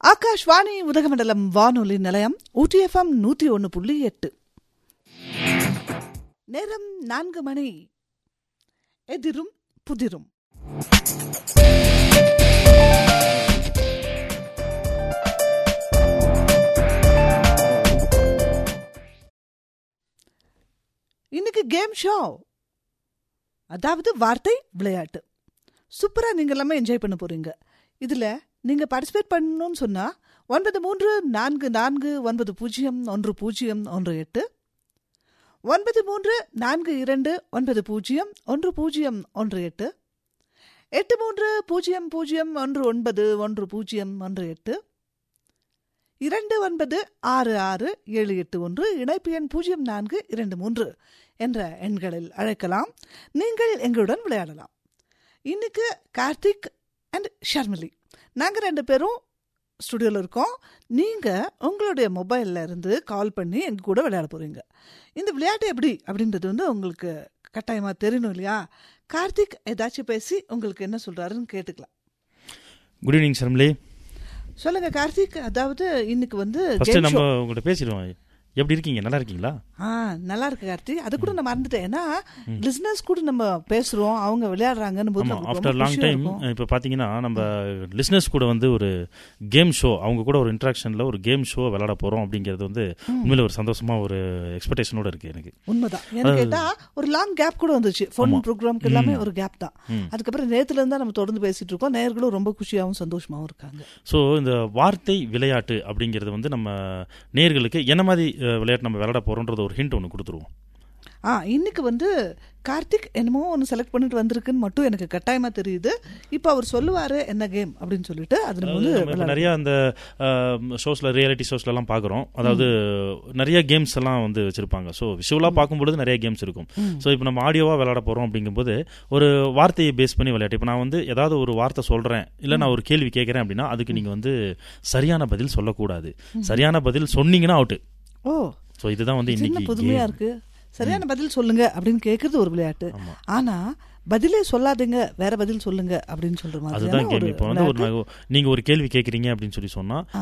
ஆகாஷ்வாணி உதகமண்டலம் வானொலி நிலையம் ஊட்டிஎஃப்எம் நூத்தி ஒன்னு புள்ளி எட்டு நேரம் நான்கு மணி எதிரும் புதிரும் இன்னைக்கு கேம் ஷோ அதாவது வார்த்தை விளையாட்டு சூப்பரா நீங்க எல்லாமே என்ஜாய் பண்ண போறீங்க இதுல நீங்க பார்ட்டிசிபேட் பண்ணணும்னு சொன்னா ஒன்பது மூன்று நான்கு நான்கு ஒன்பது பூஜ்ஜியம் ஒன்று பூஜ்ஜியம் ஒன்று எட்டு ஒன்பது மூன்று நான்கு இரண்டு ஒன்பது பூஜ்ஜியம் ஒன்று பூஜ்ஜியம் ஒன்று எட்டு எட்டு மூன்று பூஜ்ஜியம் பூஜ்ஜியம் ஒன்று ஒன்பது ஒன்று பூஜ்ஜியம் ஒன்று எட்டு இரண்டு ஒன்பது ஆறு ஆறு ஏழு எட்டு ஒன்று இணைப்பு எண் பூஜ்ஜியம் நான்கு இரண்டு மூன்று என்ற எண்களில் அழைக்கலாம் நீங்கள் எங்களுடன் விளையாடலாம் இன்னைக்கு கார்த்திக் அண்ட் ஷர்மிலி நாங்கள் ரெண்டு பேரும் ஸ்டுடியோவில் இருக்கோம் நீங்கள் உங்களுடைய மொபைலில் இருந்து கால் பண்ணி எங்கள் கூட விளையாட போகிறீங்க இந்த விளையாட்டு எப்படி அப்படின்றது வந்து உங்களுக்கு கட்டாயமாக தெரியணும் இல்லையா கார்த்திக் ஏதாச்சும் பேசி உங்களுக்கு என்ன சொல்கிறாருன்னு கேட்டுக்கலாம் குட் ஈவினிங் ஷர்மிலி சொல்லுங்க கார்த்திக் அதாவது இன்னைக்கு வந்து ஃபர்ஸ்ட் game நம்ம show. உங்கள்கிட்ட பேசிடுவோம் எப்படி இருக்கீங்க நல்லா இருக்கீங்களா ஆ நல்லா இருக்கு கார்த்தி அது கூட நான் மறந்துட்டேன் ஏன்னா லிசனர்ஸ் கூட நம்ம பேசுறோம் அவங்க விளையாடுறாங்கன்னு போது ஆமாம் நமக்கு ஆஃப்டர் ரொம்ப லாங் குஷியா டைம் இருக்கும். இப்போ பார்த்தீங்கன்னா நம்ம லிஸ்னஸ் கூட வந்து ஒரு கேம் ஷோ அவங்க கூட ஒரு இன்ட்ராக்ஷனில் ஒரு கேம் ஷோ விளையாட போகிறோம் அப்படிங்கிறது வந்து உண்மையில ஒரு சந்தோஷமாக ஒரு எக்ஸ்பெக்டேஷனோட இருக்குது எனக்கு உண்மைதான் எனக்கு கேட்டா ஒரு லாங் கேப் கூட வந்துச்சு ஃபோன் ப்ரோக்ராம்க்கு எல்லாமே ஒரு கேப் தான் அதுக்கப்புறம் நேத்துல இருந்தா நம்ம தொடர்ந்து பேசிட்டு இருக்கோம் நேர்களும் ரொம்ப குஷியாவும் சந்தோஷமாவும் இருக்காங்க ஸோ இந்த வார்த்தை விளையாட்டு அப்படிங்கிறது வந்து நம்ம நேர்களுக்கு என்ன மாதிரி அஹ், விளையாட்டு நம்ம விளையாட போகிறோன்றது ஒரு ஹிண்ட் ஒன்று கொடுத்துருவோம் ஆ இன்னைக்கு வந்து கார்த்திக் என்னமோ ஒன்று செலக்ட் பண்ணிட்டு வந்திருக்குன்னு மட்டும் எனக்கு கட்டாயமா தெரியுது இப்போ அவர் சொல்லுவாரு என்ன கேம் அப்படின்னு சொல்லிட்டு அது நம்ம வந்து நம்ம இப்ப விளையாடலாம். நிறைய அந்த ஷோஸ்ல ரியாலிட்டி ஷோஸ்ல எல்லாம் பாக்குறோம் அதாவது நிறைய கேம்ஸ் எல்லாம் வந்து வச்சிருப்பாங்க ஸோ விஷுவலா பார்க்கும்பொழுது நிறைய கேம்ஸ் இருக்கும் ஸோ இப்போ நம்ம ஆடியோவா விளையாட போறோம் அப்படிங்கும்போது ஒரு வார்த்தையை பேஸ் பண்ணி விளையாட்டு இப்போ நான் வந்து ஏதாவது ஒரு வார்த்தை சொல்றேன் இல்ல நான் ஒரு கேள்வி கேட்கறேன் அப்படின்னா அதுக்கு நீங்க வந்து சரியான பதில் சொல்லக்கூடாது சரியான பதில் சொன்னீங்கன்னா அவுட் ஓ ஸோ இதுதான் வந்து சின்ன இன்னைக்கு புதுமையா game. இருக்கு சரியான பதில் சொல்லுங்க அப்படின்னு கேக்குறது ஒரு விளையாட்டு ஆமா. ஆனா பதிலே சொல்லாதீங்க வேற பதில் சொல்லுங்க அப்படின்னு சொல்ற அதுதான் மாதிரி கேம் ஒரு இப்போ வந்து ஒரு விளையாட்டு. நான் நீங்க ஒரு கேள்வி கேட்குறீங்க அப்படின்னு சொல்லி சொன்னா